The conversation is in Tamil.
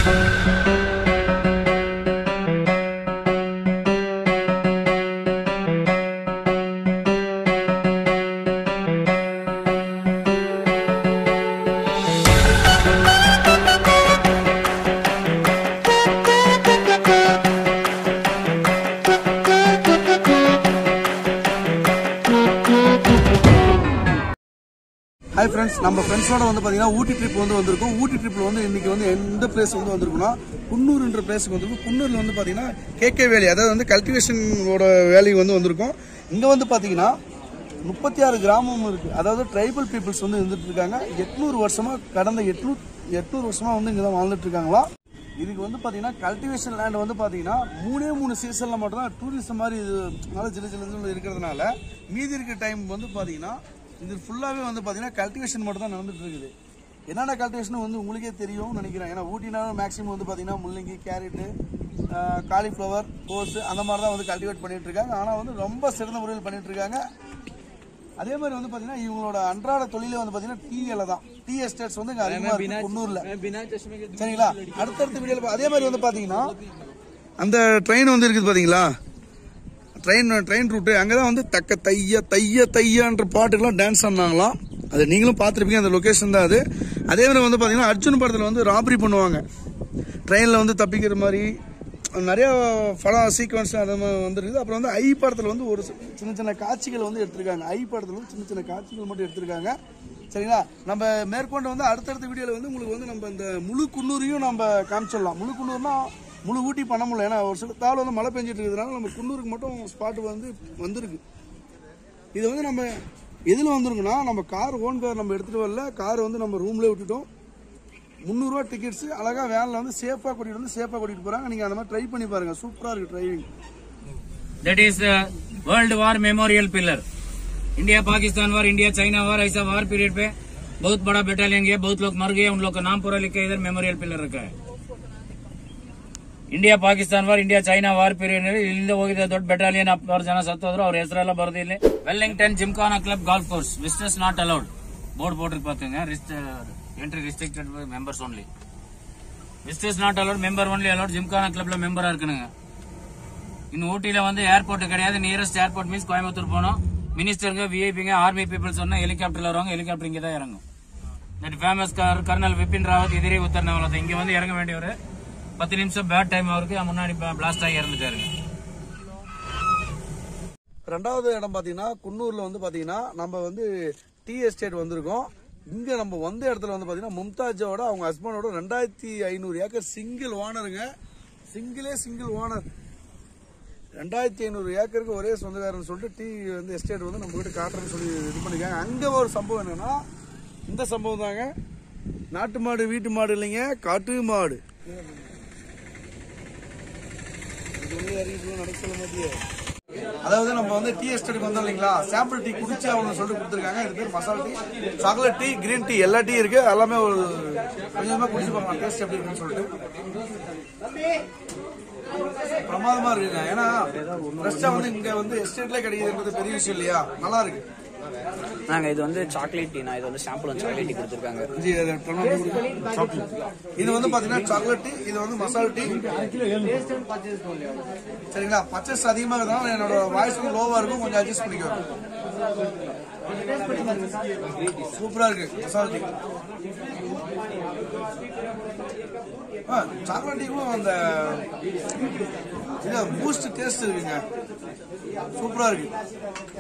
ஹாய் ஃப்ரெண்ட்ஸ் நம்ம ஃப்ரெண்ட்ஸோட வந்து பார்த்தீங்கன்னா ஊட்டி ட்ரிப் வந்து வந்திருக்கோம் ஊட்டி ட்ரிப்பில் வந்து இன்னைக்கு வந்து எந்த பிளேஸ் வந்து வந்திருக்குன்னா குன்னூர்ன்ற பிளேஸுக்கு வந்திருக்கும் குன்னூரில் வந்து பார்த்தீங்கன்னா கேகே வேலி அதாவது வந்து கல்டிவேஷனோட வேலி வந்து வந்திருக்கும் இங்கே வந்து பார்த்தீங்கன்னா முப்பத்தி ஆறு கிராமம் இருக்குது அதாவது ட்ரைபல் பீப்புள்ஸ் வந்து இருந்துட்டு இருக்காங்க எட்நூறு வருஷமாக கடந்த எட்நூறு எட்நூறு வருஷமாக வந்து இங்கே தான் வாழ்ந்துட்டு இருக்காங்களாம் இதுக்கு வந்து பார்த்தீங்கன்னா கல்டிவேஷன் லேண்ட் வந்து பார்த்தீங்கன்னா மூணே மூணு சீசனில் மட்டும்தான் டூரிஸ்ட் மாதிரி இது நல்லா ஜிலு ஜிலுன்னு இருக்கிறதுனால மீதி இருக்க டைம் வந்து பார்த்தீங்கன்னா இது ஃபுல்லாகவே வந்து பார்த்தீங்கன்னா கல்டிவேஷன் மட்டும் தான் நடந்துட்டு இருக்குது என்னென்ன கல்டிவேஷன் வந்து உங்களுக்கே தெரியும் நினைக்கிறேன் ஏன்னா ஊட்டினாலும் மேக்ஸிமம் வந்து பார்த்தீங்கன்னா முள்ளங்கி கேரட்டு காலிஃப்ளவர் கோஸ் அந்த மாதிரி தான் வந்து கல்டிவேட் பண்ணிட்டு இருக்காங்க ஆனால் வந்து ரொம்ப சிறந்த முறையில் பண்ணிட்டு இருக்காங்க அதே மாதிரி வந்து பார்த்தீங்கன்னா இவங்களோட அன்றாட தொழிலே வந்து பார்த்தீங்கன்னா டீ இலை தான் டீ எஸ்டேட்ஸ் வந்து இங்கே அதிகமாக இருக்கு குன்னூரில் சரிங்களா அடுத்தடுத்த வீடியோவில் அதே மாதிரி வந்து பார்த்தீங்கன்னா அந்த ட்ரெயின் வந்து இருக்குது பார்த்தீங்களா ட்ரெயின் ட்ரெயின் ரூட்டு அங்கே தான் வந்து தக்க தைய தைய தையன்ற பாட்டுக்கெல்லாம் டான்ஸ் ஆடினாங்களாம் அது நீங்களும் பார்த்துருப்பீங்க அந்த லொக்கேஷன் தான் அது அதே மாதிரி வந்து பார்த்தீங்கன்னா அர்ஜுன் படத்தில் வந்து ராபரி பண்ணுவாங்க ட்ரெயினில் வந்து தப்பிக்கிற மாதிரி நிறைய படம் சீக்வன்ஸ் அந்த மாதிரி வந்துருக்குது அப்புறம் வந்து ஐ படத்தில் வந்து ஒரு சி- சின்ன சின்ன காட்சிகள் வந்து எடுத்திருக்காங்க ஐ படத்தில் வந்து சின்ன சின்ன காட்சிகள் மட்டும் எடுத்திருக்காங்க சரிங்களா நம்ம மேற்கொண்டு வந்து அடுத்தடுத்த வீடியோவில் வந்து உங்களுக்கு வந்து நம்ம இந்த முழு குன்னூரையும் நம்ம காமிச்சிடலாம் முழு குன்னூர்னா முழு ஊட்டி பண்ண முடியல ஏன்னா ஒரு சில தாள் வந்து மழை பெஞ்சிட்டு இருக்கிறதுனால நம்ம குன்னூருக்கு மட்டும் ஸ்பாட் வந்து வந்திருக்கு இது வந்து நம்ம எதில் வந்துருக்குன்னா நம்ம கார் ஓன் கார் நம்ம எடுத்துகிட்டு வரல கார் வந்து நம்ம ரூம்லேயே விட்டுட்டோம் முந்நூறுரூவா டிக்கெட்ஸ் அழகாக வேனில் வந்து சேஃபாக கூட்டிகிட்டு வந்து சேஃபாக கூட்டிகிட்டு போகிறாங்க நீங்கள் அந்த மாதிரி ட்ரை பண்ணி பாருங்கள் சூப்பராக இருக்குது driving that is uh, world war memorial pillar India Pakistan war India China war ऐसा वार पीरियड पे बहुत बड़ा बटालियन गया बहुत लोग मर गए उन लोग का नाम पूरा लिखा इधर मेमोरियल पिलर रखा है India Pakistan war India China war period ನಲ್ಲಿ ಇಲ್ಲಿಂದ ಹೋಗಿದ್ದ ದೊಡ್ಡ ಬೆಟಾಲಿಯನ್ ಅವ್ರ ಜನ ಸತ್ತೋದ್ರು ಅವ್ರ ಹೆಸರೆಲ್ಲ ಬರೆದು ಇಲ್ಲಿ Wellington gymkhana club golf course visitors not allowed board போட்டு பாத்துங்க entry restricted members only visitors not allowed member only allowed gymkhana கிளப்ல மெம்பரா இருக்கணுங்க இன்னும் ஊட்டியில வந்து ஏர்போர்ட் கிடையாது நியரஸ்ட் ஏர்போர்ட் மீன்ஸ் கோயம்புத்தூர் போனோம் மினிஸ்டருங்க விஐபிங்க ஆர்மி பீப்புள் சொன்னா ஹெலிகாப்டர்ல வருவாங்க ஹெலிகாப்டர் இங்க தான் இறங்கும் that famous colonel Bipin Rawat எதிரே உத்தரநவலத்தை இங்க வந்து இறங்க வேண்டியவர் பத்து நிமிஷம் பேட் டைம் அவருக்கு முன்னாடி பிளாஸ்ட் ஆகி இறந்துட்டாருங்க ரெண்டாவது இடம் பார்த்தீங்கன்னா குன்னூரில் வந்து பார்த்தீங்கன்னா நம்ம வந்து டீ எஸ்டேட் வந்திருக்கோம் இங்கே நம்ம வந்த இடத்துல வந்து பார்த்தீங்கன்னா மும்தாஜோட அவங்க ஹஸ்பண்டோட ரெண்டாயிரத்தி ஐநூறு ஏக்கர் சிங்கிள் ஓனருங்க சிங்கிளே சிங்கிள் ஓனர் ரெண்டாயிரத்தி ஐநூறு ஏக்கருக்கு ஒரே சொந்தக்காரன்னு சொல்லிட்டு டீ வந்து எஸ்டேட் வந்து நம்ம கிட்ட காட்டுறேன்னு சொல்லி இது பண்ணிருக்காங்க அங்கே ஒரு சம்பவம் என்னன்னா இந்த சம்பவம் தாங்க நாட்டு மாடு வீட்டு மாடு இல்லைங்க காட்டு மாடு இது வந்து அறிவிப்பு நடக்க சொல்ல மாட்டியே அதாவது நம்ம வந்து டீ எஸ்டேட்டுக்கு வந்தோம் இல்லைங்களா சாம்பிள் டீ குடிச்சு அவங்க சொல்லிட்டு கொடுத்துருக்காங்க இது பேர் masala tea chocolate tea green tea எல்லா டீ இருக்கு எல்லாமே ஒரு கொஞ்சமா குடிச்சு பார்க்கலாம் டேஸ்ட் எப்படி இருக்குன்னு சொல்லிட்டு பிரமாதமா இருக்குங்க ஏன்னா ஃப்ரெஷ்ஷா வந்து இங்க வந்து எஸ்டேட்ல கிடைக்குதுன்றது பெரிய விஷயம் இல்லையா நல்லா இருக்கு நாங்க இது வந்து சாக்லேட் டீ நான் இது வந்து சாம்பிள் வந்து சாக்லேட் டீ கொடுத்துருக்காங்க ஜி, இது turn on பண்ணி கொடுங்க. Chocolate. இது வந்து பாத்தீங்கன்னா சாக்லேட் டீ இது வந்து மசாலா டீ சரிங்களா பர்ச்சேஸ் அதிகமாக இருந்தாலும் என்னோட வாய்ஸ் வந்து லோவா இருக்கும் கொஞ்சம் அட்ஜஸ்ட் பண்ணிக்கோ சூப்பரா இருக்கு மசாலா டீ ஆ, சாக்லேட் டீக்கும் அந்த பூஸ்ட் டேஸ்ட் இருக்குங்க சூப்பரா இருக்கு